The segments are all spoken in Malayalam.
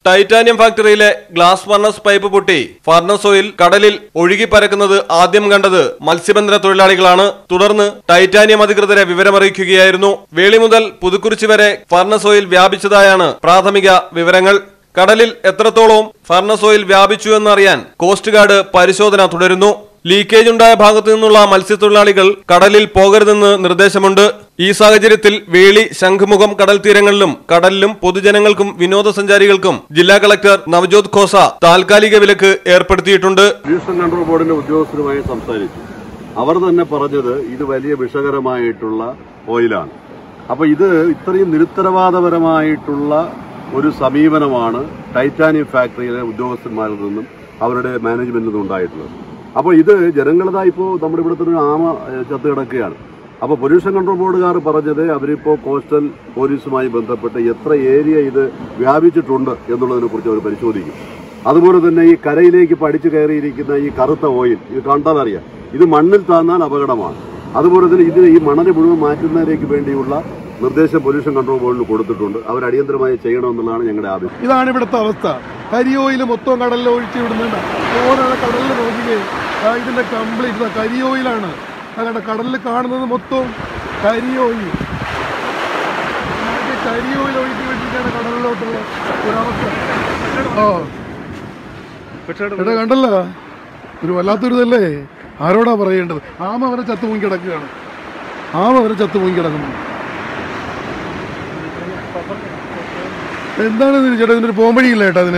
ടൈറ്റാനിയം ഫാക്ടറിയിലെ ഗ്ലാസ് ഫർണസ് പൈപ്പ് പൊട്ടി ഫർണസ് ഓയിൽ കടലിൽ ഒഴുകി പരക്കുന്നത് ആദ്യം കണ്ടത് മത്സ്യബന്ധന തൊഴിലാളികളാണ് തുടർന്ന് ടൈറ്റാനിയം അധികൃതരെ വിവരമറിയിക്കുകയായിരുന്നു വേളി മുതൽ പുതുക്കുറിച്ചി വരെ ഫർണസ് ഓയിൽ വ്യാപിച്ചതായാണ് പ്രാഥമിക വിവരങ്ങൾ കടലിൽ എത്രത്തോളം ഫർണസ് ഓയിൽ വ്യാപിച്ചു എന്നറിയാൻ കോസ്റ്റ് ഗാർഡ് പരിശോധന തുടരുന്നു ലീക്കേജ് ഉണ്ടായ ഭാഗത്തു നിന്നുള്ള മത്സ്യത്തൊഴിലാളികൾ കടലിൽ പോകരുതെന്ന് നിർദ്ദേശമുണ്ട് ഈ സാഹചര്യത്തിൽ വേളി ശംഖുമുഖം കടൽ തീരങ്ങളിലും കടലിലും പൊതുജനങ്ങൾക്കും വിനോദസഞ്ചാരികൾക്കും ജില്ലാ കളക്ടർ നവജോത് ഖോസ താൽക്കാലിക വിലക്ക് ഏർപ്പെടുത്തിയിട്ടുണ്ട് പൊല്യൂഷൻ കൺട്രോൾ ബോർഡിന്റെ ഉദ്യോഗസ്ഥരുമായി സംസാരിച്ചു അവർ തന്നെ പറഞ്ഞത് ഇത് വലിയ വിഷകരമായിട്ടുള്ള ഓയിലാണ് അപ്പൊ ഇത് ഇത്രയും നിരുത്തരവാദപരമായിട്ടുള്ള ഒരു സമീപനമാണ് ടൈറ്റാനിയം ഫാക്ടറിയിലെ ഉദ്യോഗസ്ഥന്മാരിൽ നിന്നും അവരുടെ മാനേജ്മെന്റിൽ നിന്നും ഉണ്ടായിട്ടുള്ളത് അപ്പോൾ ഇത് ജനങ്ങളതാ ഇപ്പോൾ നമ്മുടെ ഇവിടുത്തെ ഒരു ആമ ഏഹ്, ചത്ത് കിടക്കുകയാണ് അപ്പോൾ പൊല്യൂഷൻ കൺട്രോൾ ബോർഡുകാർ പറഞ്ഞത് അവരിപ്പോൾ കോസ്റ്റൽ പോലീസുമായി ബന്ധപ്പെട്ട് എത്ര ഏരിയ ഇത് വ്യാപിച്ചിട്ടുണ്ട് എന്നുള്ളതിനെ കുറിച്ച് അവർ പരിശോധിക്കും അതുപോലെ തന്നെ ഈ കരയിലേക്ക് പഠിച്ചു കയറിയിരിക്കുന്ന ഈ കറുത്ത ഓയിൽ ഇത് കണ്ടാലറിയാം ഇത് മണ്ണിൽ താന്നാൽ അപകടമാണ് അതുപോലെ തന്നെ ഇത് ഈ മണല് മുഴുവൻ മാറ്റുന്നതിലേക്ക് വേണ്ടിയുള്ള നിർദ്ദേശം പൊല്യൂഷൻ കൺട്രോൾ ബോർഡിന് കൊടുത്തിട്ടുണ്ട് അവർ അടിയന്തരമായി ചെയ്യണമെന്നുള്ളതാണ് ഞങ്ങളുടെ ആവശ്യം ഇതാണ് ഇവിടുത്തെ അവസ്ഥ കരിയോയിൽ മൊത്തം കടലിൽ ഒഴിച്ച് വിടുന്നുണ്ട് ഓരോ കടലിൽ നോക്കിക്കേ ആ ഇതിന്റെ കംപ്ലീറ്റ് കരിയോയിലാണ് അങ്ങനെ കടലിൽ കാണുന്നത് മൊത്തം കരിയോയിൽ നമുക്ക് കരിയോയിൽ ഒഴുക്കി വിട്ടിട്ടാണ് കടലിലോട്ടുള്ള ഒരവസ്ഥ ആ എടാ കണ്ടല്ല ഒരു വല്ലാത്തൊരു ഇതല്ലേ ആരോടാ പറയേണ്ടത് ആമ അവരെ ചത്തു മുങ്ങി കിടക്കുകയാണ് ആമ അവരെ ചത്തു മുങ്ങി കിടക്കുന്നു എന്താണ് ഇതിന് ചേട്ടാ ഇതിനൊരു പോംവഴിയില്ല ചേട്ടാ അതിന്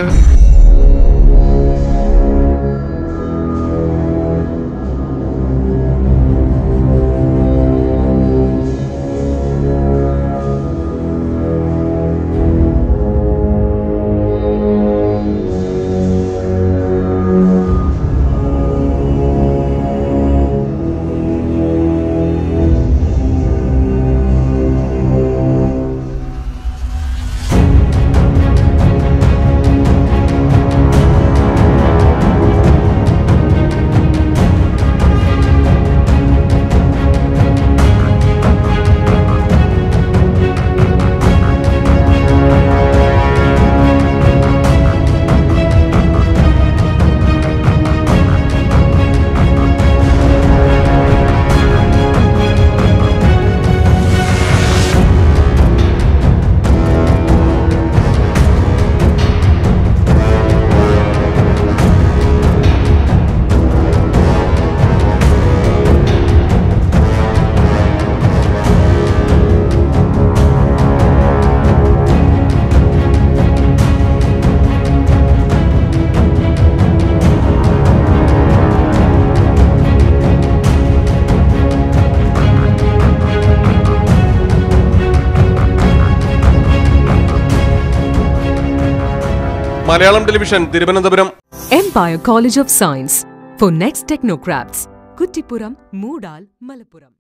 Malayalam television Thiruvananthapuram Empire College of Science for next technocrats. Kuttipuram, Moodal, Malappuram.